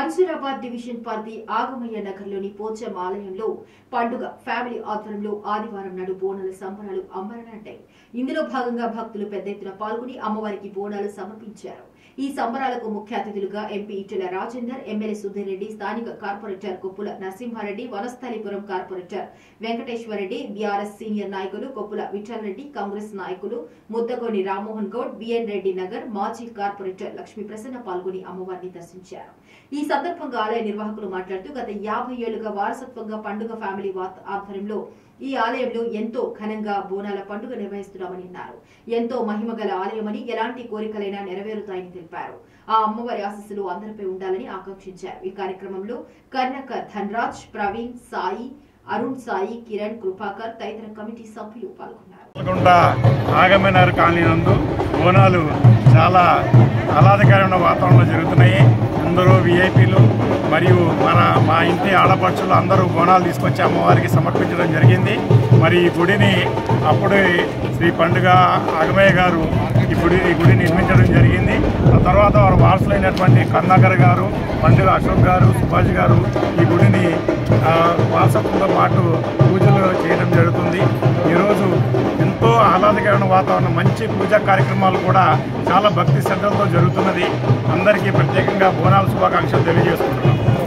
Mansoorabad division party Agamayya నగర్లోని పోచం ఆలయంలో పండుగ ఫ్యామిలీ ఆధ్వర్యంలో ఆదివారం నాడు బోనాల సంబరాలు అంబరనంటాయి ఇందులో భాగంగా భక్తులు పెద్ద ఎత్తున పాల్గొని అమ్మవారికి బోనాలు సమర్పించారు ఈ సంబరాలకు ముఖ్య అతిథులుగా ఎంపీ ఇటెల రాజేందర్ ఎమ్మెల్యే సుధీర్ రెడ్డి స్థానిక corporator Koppula Narasimhareddy Vanasthalipuram corporator Venkateshwarreddy BRS senior నాయకులు కొప్పుల విఠలరెడ్డి కాంగ్రెస్ నాయకులు ముద్దగోని రామ్మోహన్ గౌడ్ బిఎన్ రెడ్డి నగర్ మాజీ కార్పొరేటర్ లక్ష్మీ ప్రసన్న పాల్గొని అమ్మవారిని దర్శించారు ఈ సందర్భంగా ఆలయ నిర్వాహకులు మాట్లాడుతూ గత యాభై ఏళ్లుగా వారసత్వంగా పండుగ ఫ్యామిలీ వాత్ ఆధ్వర్యంలో ఈ ఆలయంలో ఎంతో ఘనంగా బోనాల పండుగ నిర్వహిస్తున్నామని అన్నారు ఎంతో మహిమగల ఆలయమని ఎలాంటి కోరికలైనా నెరవేరుతాయని తెలిపారు ఆ అమ్మవారి ఆశీస్సులు అందరిపై ఉండాలని ఆకాంక్షించారు ఈ కార్యక్రమంలో కర్ణక ధనరాజ్ ప్రవీణ్ సాయి అరుణ్ సాయి కిరణ్ కృపాకర్ తదితర కమిటీ సభ్యులు పాల్గొన్నారు నల్గొండ ఆగమనగర్ కాలనీ నందు బోనాలు చాలా ఆహ్లాదకరమైన వాతావరణంలో జరుగుతున్నాయి అందరూ విఐపీలు మరియు మన మా ఇంటి ఆడపడుచులు అందరూ బోనాలు తీసుకొచ్చి అమ్మవారికి సమర్పించడం జరిగింది మరి ఈ గుడిని అప్పుడే శ్రీ పండుగ ఆగమయ్య గారు ఈ గుడి ఈ గుడిని నిర్మించడం జరిగింది ఆ తర్వాత వారు వారసులైనటువంటి కరుణాకర్ గారు పండుగ అశోక్ గారు సుభాష్ గారు ఈ గుడిని ఆ, వారసత్వంతో పాటు పూజలు చేయడం జరుగుతుంది ఈరోజు ఎంతో ఆహ్లాదకరమైన వాతావరణం మంచి పూజా కార్యక్రమాలు కూడా చాలా భక్తి శ్రద్ధలతో జరుగుతున్నది అందరికీ ప్రత్యేకంగా బోనాల శుభాకాంక్షలు తెలియజేసుకుంటున్నాం